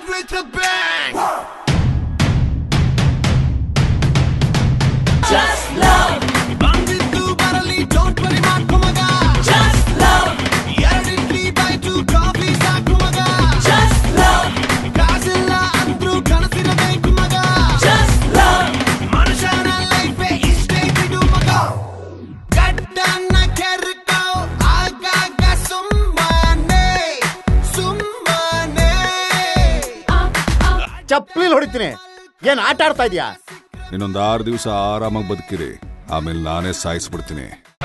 with a bang! Just love, ಬಂದಿದ್ದು ಬರಲಿ don't worry ಮಾಡ್ಕೊ ಮಗ just love, ಎರಡು ಇಡ್ಲಿ ಬೈಟು ಕಾಫಿ ಸಾಕು ಮಗ just love, ಕಾಸಿಲ್ಲ ಅಂದ್ರೂ ಕನಸಿರಬೇಕು ಮಗ just love, ಮನುಷ್ಯನ ಲೈಫೇ ಇಷ್ಟೇ ಬಿಡು ಮಗ ಗಡ್ಡನ್ನ ಕೆರ್ಕೋ ಆಗಾಗ ಸುಮ್ಮನೆ ಸುಮ್ಮನೆ ಚಪ್ಪಲಿ ಹೊಡಿತೀನಿ ಏನ್ ಆಟ ಆಡ್ತಾ ಇದೀಯಾ ಇನ್ನೊಂದು ಆರು ದಿವಸ ಆರಾಮಾಗಿ ಬದುಕಿರಿ ಆಮೇಲೆ ನಾನೇ ಸಾಯಿಸ್ಬಿಡ್ತೀನಿ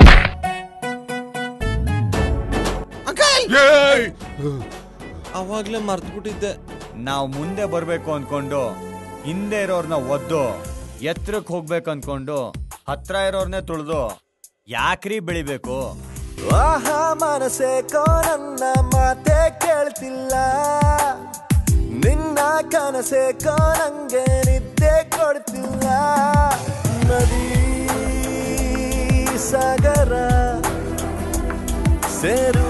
ಏಯ್! ಅವಾಗ್ಲೇ ಮರ್ತ್ಬಿಟ್ಟಿದ್ದೆ ನಾವು ಮುಂದೆ ಬರಬೇಕು ಅನ್ಕೊಂಡು ಹಿಂದೆ ಇರೋರ್ನ ಒದ್ದು ಎತ್ತರಕ್ಕೆ ಹೋಗ್ಬೇಕು ಅನ್ಕೊಂಡು ಹತ್ರ ಇರೋರ್ನೇ ತುಳಿದು ಯಾಕ್ರಿ ಬೆಳಿಬೇಕು ಆಹಾ ಮನಸ್ಸೇಕೋ ನನ್ನ ಮಾತೆ ಕೇಳ್ತಿಲ್ಲ ನಿನ್ನ ಕನಸೇಕೋ ನಂಗೆ ನಿದ್ದೆ ಕೊಡ್ತಿಲ್ಲ ನದಿ ಸಾಗರ ಸೇರು